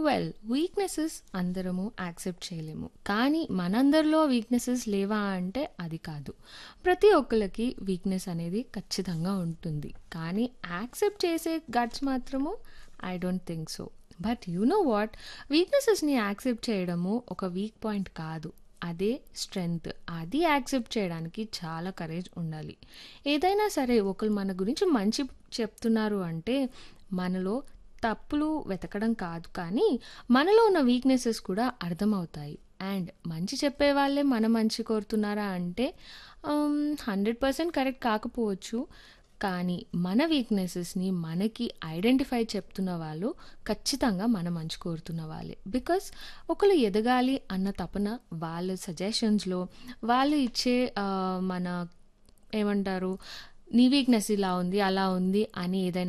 Well weaknesses అందరము accept చేయలేము. కానీ మనందరిలో వీక్‌నెసెస్ లేవా అంటే అది కాదు. ప్రతి ఒక్కళ్ళకి వీక్‌నెస్ అనేది ఖచ్చితంగా ఉంటుంది. కానీ యాక్సెప్ట్ చేసే గట్స్ మాత్రము I don't think so. But you know what? వీక్‌నెసెస్‌ని యాక్సెప్ట్ చేయడము ఒక వీక్ పాయింట్ కాదు. అదే స్ట్రెంగ్త్. అది యాక్సెప్ట్ చేయడానికి చాలా కరేజ్ ఉండాలి. ఏదైనా సరే ఒకళ్ళు మన గురించి మంచి చెప్తున్నారు అంటే మనలో తప్పులు వెతకడం కాదు కానీ మనలో ఉన్న వీక్‌నెసెస్ కూడా అర్థమవుతాయి. అండ్ మంచి చెప్పే వాళ్ళే మన మంచి కోరుతున్నారా అంటే ఆహ్, 100% కరెక్ట్ కాకపోవచ్చు. కానీ మన వీక్‌నెసెస్‌ని మనకి ఐడెంటిఫై చెప్తున్న వాళ్ళు ఖచ్చితంగా మన మంచి కోరుతున్న వాళ్ళే. బికాజ్ ఒకళ్ళు ఎదగాలి అన్న తపన వాళ్ళ సజెషన్స్‌లో వాళ్ళు ఇచ్చే ఆహ్, మన ఏమంటారు? నీ వీక్‌నెస్ ఇలా ఉంది, అలా ఉంది అని ఏదైనా